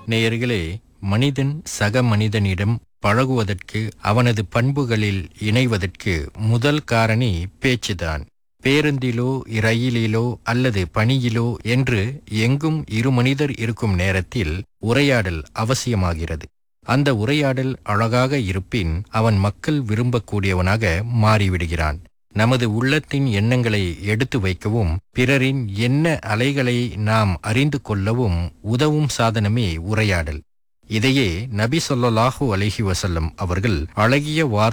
நேயர்களே மனிதன் சக மனிதனிடம் பழகுவதற்கு அவனது பண்புகளில் இணைவதற்கு முதல் காரணி பேச்சுதான் பேருந்திலோ ரயிலிலோ அல்லது பணியிலோ என்று எங்கும் இரு மனிதர் இருக்கும் நேரத்தில் உரையாடல் அவசியமாகிறது அந்த உரையாடல் அழகாக இருப்பின் அவன் மக்கள் விரும்பக்கூடியவனாக மாறிவிடுகிறான் நமது உள்ளத்தின் எண்ணங்களை எடுத்து வைக்கவும் பிறரின் எண்ண அலைகளை நாம் அறிந்து கொள்ளவும் உதவும் சாதனமே உரையாடல் இதையே நபி ஸல்லல்லாஹு அலைஹி வஸல்லம் அவர்கள் அழகிய வார்த்தை